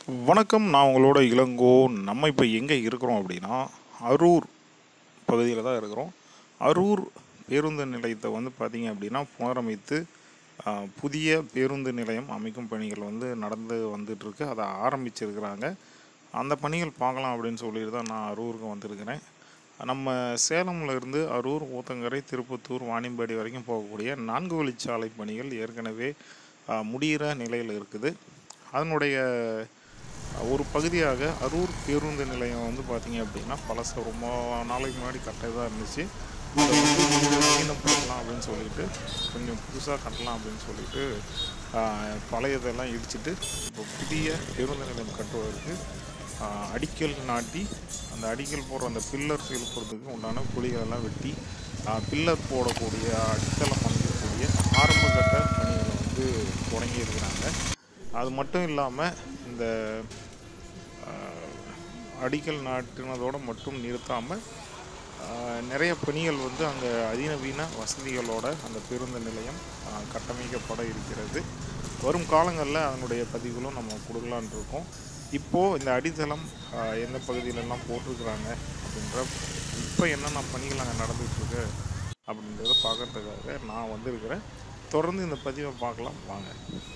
வணக்கம் நான் உங்களோட இளங்கோ நம்ம இப்போ எங்கே இருக்கிறோம் அப்படின்னா அரூர் பகுதியில் தான் இருக்கிறோம் அரூர் பேருந்து நிலையத்தை வந்து பார்த்திங்க அப்படின்னா புனரமைத்து ஆ, புதிய பேருந்து நிலையம் அமைக்கும் பணிகள் வந்து நடந்து வந்துட்டுருக்கு அதை ஆரம்பிச்சிருக்கிறாங்க அந்த பணிகள் பார்க்கலாம் அப்படின்னு சொல்லிட்டு தான் நான் அரூருக்கு வந்திருக்கிறேன் நம்ம சேலம்ல இருந்து அரூர் ஊத்தங்கரை திருப்பத்தூர் வாணியம்பாடி வரைக்கும் போகக்கூடிய நான்கு வழிச்சாலை பணிகள் ஏற்கனவே ஆ, முடிகிற நிலையில் இருக்குது அதனுடைய ஒரு பகுதியாக அரூர் பேருந்து நிலையம் வந்து பார்த்தீங்க அப்படின்னா பழச ரொம்ப நாளைக்கு முன்னாடி கட்டதாக இருந்துச்சு அதை வந்து கொஞ்சம் நவீனப்படுத்தலாம் அப்படின்னு சொல்லிட்டு கொஞ்சம் புதுசாக கட்டலாம் அப்படின்னு சொல்லிட்டு ஆஹ், பழையதெல்லாம் இடிச்சிட்டு இப்போ புதிய பேருந்து நிலையம் கட்டுவதற்கு ஆஹ், அடிக்கல் நாட்டி அந்த அடிக்கல் போடுற அந்த பில்லர்ஸ் எழுப்புறதுக்கு உண்டான குழிகளெல்லாம் வெட்டி பில்லர் போடக்கூடிய அடித்தளம் அமைக்கக்கூடிய ஆரம்ப கட்ட பணிகளை வந்து தொடங்கி இருக்கிறாங்க அது மட்டும் இல்லாமல் இந்த ஆஹ், அடிக்கல் நாட்டினதோடு மட்டும் நிறுத்தாமல் நிறைய பணிகள் வந்து அங்கே அதிநவீன வசதிகளோட அந்த பேருந்து நிலையம் ஆஹ், கட்டமைக்கப்பட இருக்கிறது வரும் காலங்களில் அதனுடைய பதிவுகளும் நம்ம கொடுக்கலான் இருக்கோம் இப்போது இந்த அடித்தளம் ஆஹ், எந்த பகுதியிலெல்லாம் போட்டிருக்கிறாங்க அப்படின்ற இப்போ என்னென்ன பணிகள் அங்கே நடந்துகிட்ருக்கு அப்படின்றத பார்க்கறதுக்காக நான் வந்திருக்கிறேன் தொடர்ந்து இந்த பதிவை பார்க்கலாம் வாங்க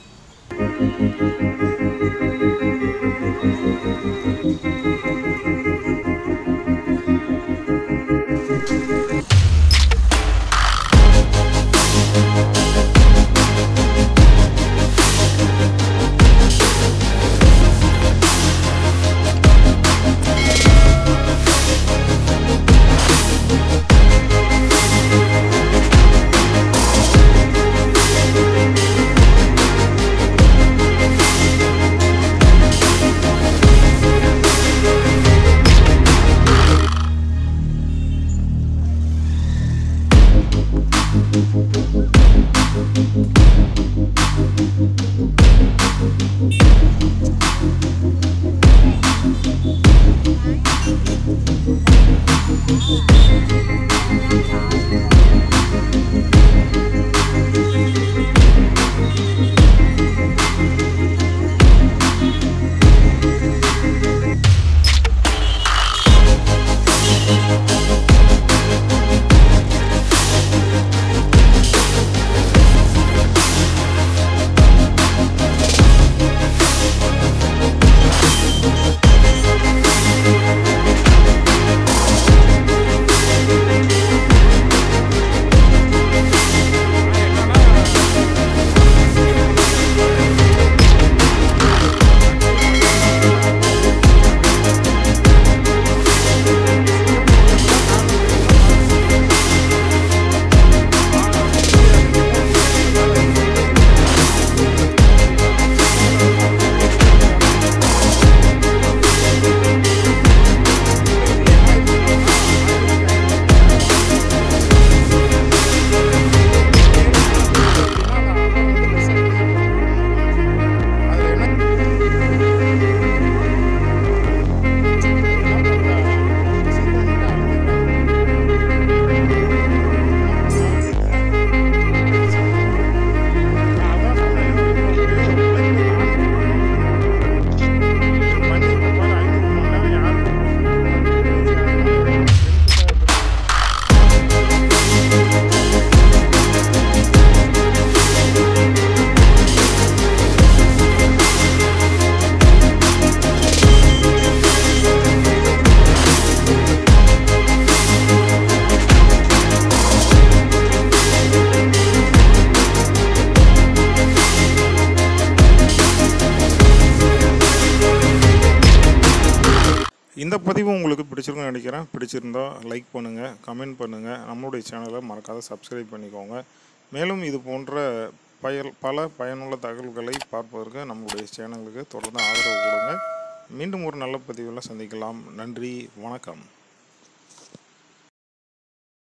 இந்த பதிவு உங்களுக்கு பிடிச்சிருக்குன்னு நினைக்கிறேன் பிடிச்சிருந்தா லைக் பண்ணுங்கள் கமெண்ட் பண்ணுங்கள் நம்மளுடைய சேனலை மறக்காத சப்ஸ்கிரைப் பண்ணிக்கோங்க மேலும் இது போன்ற பயல் பல பயனுள்ள தகவல்களை பார்ப்பதற்கு நம்மளுடைய சேனலுக்கு தொடர்ந்து ஆதரவு கொடுங்க மீண்டும் ஒரு நல்ல பதிவில் சந்திக்கலாம் நன்றி வணக்கம்